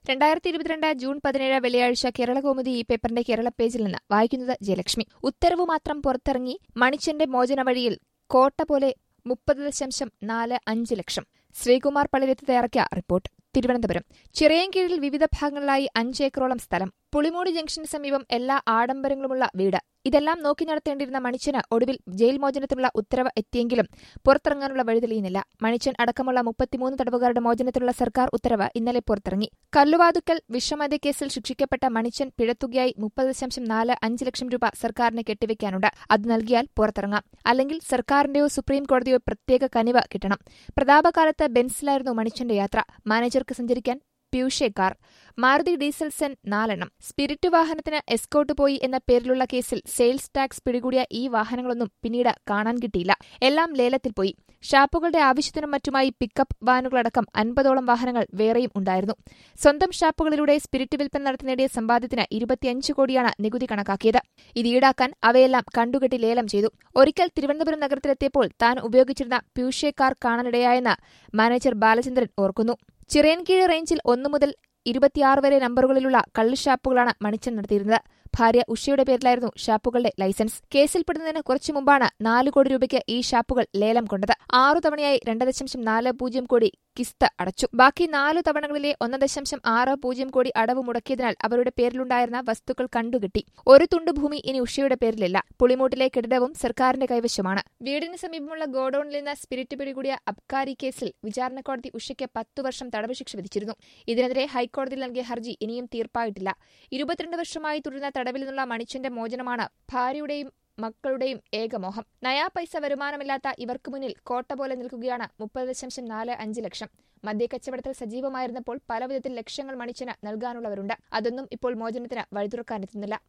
രണ്ടായിരത്തി ഇരുപത്തിരണ്ട് ജൂൺ പതിനേഴ് വെള്ളിയാഴ്ച കേരളകൗമുദി ഈ പേപ്പറിന്റെ കേരള പേജിൽ നിന്ന് വായിക്കുന്നത് ജയലക്ഷ്മി ഉത്തരവ് മാത്രം പുറത്തിറങ്ങി മണിച്ചന്റെ മോചന വഴിയിൽ കോട്ട പോലെ മുപ്പത് ദശാംശം നാല് അഞ്ച് ലക്ഷം ശ്രീകുമാർ പള്ളിരത്ത് തയ്യാറാക്കിയ റിപ്പോർട്ട് തിരുവനന്തപുരം ചിറയൻകീഴിൽ വിവിധ ഭാഗങ്ങളിലായി അഞ്ച് ഏക്കറോളം സ്ഥലം പുളിമൂടി ജംഗ്ഷന് സമീപം എല്ലാ ആഡംബരങ്ങളുമുള്ള വീട് ഇതെല്ലാം നോക്കി നടത്തേണ്ടിയിരുന്ന മണിച്ചന് ഒടുവിൽ ജയിൽ മോചനത്തിനുള്ള ഉത്തരവ് എത്തിയെങ്കിലും പുറത്തിറങ്ങാനുള്ള വഴി തെളിയുന്നില്ല മണിച്ചൻ അടക്കമുള്ള മുപ്പത്തിമൂന്ന് തടവുകാരുടെ മോചനത്തിനുള്ള സർക്കാർ ഉത്തരവ് ഇന്നലെ പുറത്തിറങ്ങി കല്ലുവാതുക്കൽ വിഷമദ്യ കേസിൽ ശിക്ഷിക്കപ്പെട്ട മണിച്ചൻ പിഴത്തുകയായി മുപ്പത് ദശാംശം നാല് അഞ്ച് ലക്ഷം രൂപ സർക്കാരിന് കെട്ടിവെക്കാനുണ്ട് അത് നൽകിയാൽ പുറത്തിറങ്ങാം അല്ലെങ്കിൽ സർക്കാരിന്റെയോ സുപ്രീം കോടതിയോ പ്രത്യേക കനിവ് കിട്ടണം പ്രതാപകാലത്ത് ബെൻസിലായിരുന്നു മണിച്ചന്റെ യാത്ര മാനേജർക്ക് സഞ്ചരിക്കാൻ Peugeot car Maruti diesel Zen നാലെണ്ണം സ്പിരിറ്റ് വാഹനത്തിന് എസ്കോട്ട് പോയി എന്ന പേരിലുള്ള കേസിൽ സെയിൽസ് ടാക്സ് പിടികൂടിയ ഈ വാഹനങ്ങളൊന്നും പിന്നീട് കാണാൻ കിട്ടിയില്ല എല്ലാം ലേലത്തിൽ പോയി ഷാപ്പുകളുടെ ആവശ്യത്തിനും മറ്റുമായി പിക്കപ്പ് വാനുകളടക്കം അൻപതോളം വാഹനങ്ങൾ വേറെയും ഉണ്ടായിരുന്നു സ്വന്തം ഷാപ്പുകളിലൂടെ സ്പിരിറ്റ് വിൽപ്പന നടത്തി നേടിയ സമ്പാദ്യത്തിന് ഇരുപത്തിയഞ്ച് കോടിയാണ് നികുതി കണക്കാക്കിയത് ഇത് ഈടാക്കാൻ അവയെല്ലാം കണ്ടുകെട്ടി ലേലം ചെയ്തു ഒരിക്കൽ തിരുവനന്തപുരം നഗരത്തിലെത്തിയപ്പോൾ താൻ ഉപയോഗിച്ചിരുന്ന പ്യൂഷെ കാർ കാണാനിടയായെന്ന് മാനേജർ ബാലചന്ദ്രൻ ഓർക്കുന്നു ചിറയൻകീഴ് റേഞ്ചിൽ ഒന്നു മുതൽ ഇരുപത്തിയാറ് വരെ നമ്പറുകളിലുള്ള കള്ളുഷാപ്പുകളാണ് മണിച്ചൻ നടത്തിയിരുന്നത് ഭാര്യ ഉഷയുടെ പേരിലായിരുന്നു ഷാപ്പുകളുടെ ലൈസൻസ് കേസിൽപ്പെടുന്നതിന് കുറച്ചു മുമ്പാണ് നാല് കോടി രൂപയ്ക്ക് ഈ ഷാപ്പുകൾ ലേലം കൊണ്ടത് ആറു തവണയായി രണ്ട് ദശാംശം നാല് പൂജ്യം കോടി കിസ്ത് അടച്ചു ബാക്കി നാലു തവണകളിലെ ഒന്ന് ദശാംശം ആറ് പൂജ്യം കോടി അടവ് മുടക്കിയതിനാൽ അവരുടെ പേരിലുണ്ടായിരുന്ന വസ്തുക്കൾ കണ്ടുകിട്ടി ഒരു തുണ്ട് ഭൂമി ഇനി ഉഷയുടെ പേരിലില്ല പുളിമൂട്ടിലെ കെട്ടിടവും സർക്കാരിന്റെ കൈവശമാണ് വീടിന് സമീപമുള്ള ഗോഡൌണിൽ നിന്ന് സ്പിരിറ്റ് പിടികൂടിയ അബ്കാരി കേസിൽ വിചാരണ കോടതി ഉഷയ്ക്ക് പത്തു വർഷം തടവ് ശിക്ഷ വിധിച്ചിരുന്നു ഇതിനെതിരെ ഹൈക്കോടതിയിൽ നൽകിയ ഹർജി ഇനിയും തീർപ്പായിട്ടില്ല ഇരുപത്തിരണ്ട് വർഷമായി തുടരുന്ന തടവിൽ നിന്നുള്ള മണിച്ചന്റെ മോചനമാണ് ഭാര്യയുടെയും മക്കളുടെയും ഏകമോഹം നയാ പൈസ വരുമാനമില്ലാത്ത ഇവർക്ക് മുന്നിൽ കോട്ട പോലെ നിൽക്കുകയാണ് മുപ്പത് ദശാംശം നാല് അഞ്ച് ലക്ഷം മദ്യക്കച്ചവടത്തിൽ സജീവമായിരുന്നപ്പോൾ പലവിധത്തിൽ ലക്ഷങ്ങൾ മണിച്ചന് നൽകാനുള്ളവരുണ്ട് അതൊന്നും ഇപ്പോൾ മോചനത്തിന് വഴിതുറക്കാനെത്തുന്നില്ല